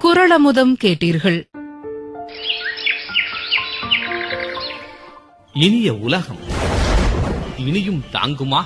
குரளமுதம் கேட்டீர்கள் இனிய உலகம் இனியும் தாங்குமா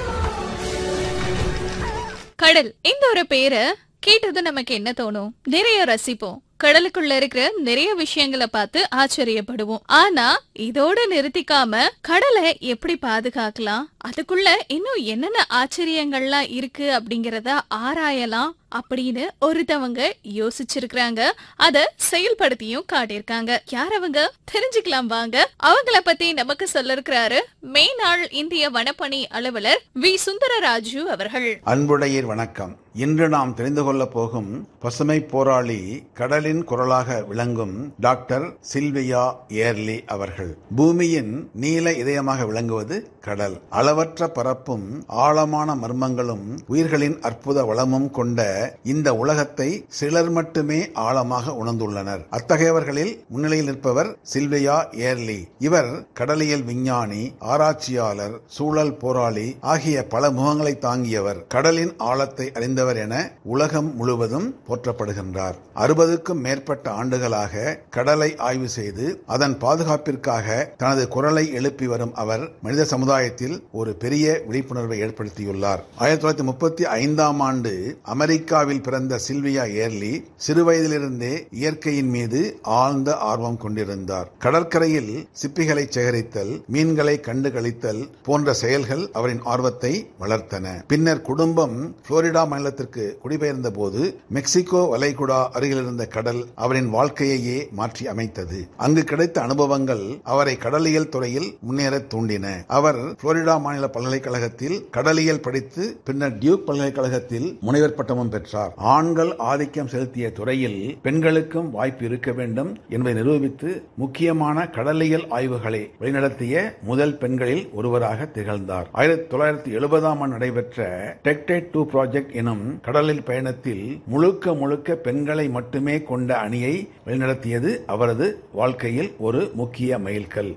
கடல் இந்த ஒரு பேரை கேட்டது நமக்கு என்ன தோணும் நிறைய ரசிப்போம் கடலுக்குள்ள இருக்கிற நிறைய விஷயங்களை பார்த்து ஆச்சரியப்படுவோம் ஆனா இதோட நிறுத்திக்காம கடலை எப்படி பாதுகாக்கலாம் அதுக்குள்ள இன்னும் என்னென்ன ஆச்சரியங்கள்லாம் இருக்கு அப்படிங்கறத ஆராயலாம் அப்படின்னு ஒருத்தவங்க யோசிச்சிருக்கிறாங்க அத செயல்படுத்தியும் காட்டியிருக்காங்க யார் அவங்க தெரிஞ்சுக்கலாம் வாங்க அவங்கள பத்தி நமக்கு சொல்ல இருக்கிறாரு மெய்நாள் இந்திய வனப்பணி அலுவலர் வி சுந்தரராஜு அவர்கள் அன்புடையீர் வணக்கம் இன்று நாம் தெரிந்து கொள்ளப் போகும் பசுமை போராளி கடலின் குரலாக விளங்கும் டாக்டர் சில்வியா ஏர்லி அவர்கள் பூமியின் நீல இதயமாக விளங்குவது கடல் அளவற்ற பரப்பும் ஆழமான மர்மங்களும் உயிர்களின் அற்புத வளமும் கொண்ட இந்த உலகத்தை சிலர் மட்டுமே ஆழமாக உணர்ந்துள்ளனர் அத்தகையவர்களில் முன்னிலையில் நிற்பவர் சில்வியா ஏர்லி இவர் கடலியல் விஞ்ஞானி ஆராய்ச்சியாளர் சூழல் போராளி ஆகிய பல முகங்களை தாங்கியவர் கடலின் ஆழத்தை அறிந்தவர் என உலகம் முழுவதும் போற்றப்படுகின்றார் அறுபதுக்கும் மேற்பட்ட ஆண்டுகளாக கடலை ஆய்வு செய்து அதன் பாதுகாப்பிற்காக தனது குரலை எழுப்பி வரும் அவர் மனித சமுதாயத்தில் ஒரு பெரிய விழிப்புணர்வை ஏற்படுத்தியுள்ளார் ஆயிரத்தி தொள்ளாயிரத்தி முப்பத்தி ஐந்தாம் ஆண்டு அமெரிக்காவில் பிறந்த சில்வியா ஏர்லி சிறுவயதிலிருந்தே இயற்கையின் மீது ஆழ்ந்த ஆர்வம் கொண்டிருந்தார் கடற்கரையில் சிப்பிகளை சேகரித்தல் மீன்களை கண்டு களித்தல் போன்ற செயல்கள் அவரின் ஆர்வத்தை வளர்த்தன பின்னர் குடும்பம் புளோரிடா மாநிலத்திற்கு குடிபெயர்ந்த போது மெக்சிகோ வளைகுடா அருகில் இருந்த கடல் அவரின் வாழ்க்கையையே மாற்றி அமைத்தது அங்கு கிடைத்த அனுபவங்கள் அவரை கடலியல் துறையில் முன்னேற தூண்டின அவர் புளோரிடா மாநில பல்கலைக்கழகத்தில் கடலியல் படித்து பின்னர் டியூக் பல்கலைக்கழகத்தில் முனைவர் பட்டமும் பெற்றார் ஆண்கள் ஆதிக்கம் செலுத்திய துறையில் பெண்களுக்கும் வாய்ப்பு இருக்க வேண்டும் என்பதை நிரூபித்து முக்கியமான கடலியல் ஆய்வுகளை வழிநடத்திய முதல் பெண்களில் ஒருவராக திகழ்ந்தார் ஆயிரத்தி தொள்ளாயிரத்தி எழுபதாம் ஆண்டு நடைபெற்ற டெக்டேட் டூ ப்ராஜெக்ட் எனும் கடலில் பயணத்தில் முழுக்க முழுக்க பெண்களை மட்டுமே கொண்ட அணியை வழிநடத்தியது அவரது வாழ்க்கையில் ஒரு முக்கிய மைல்கல்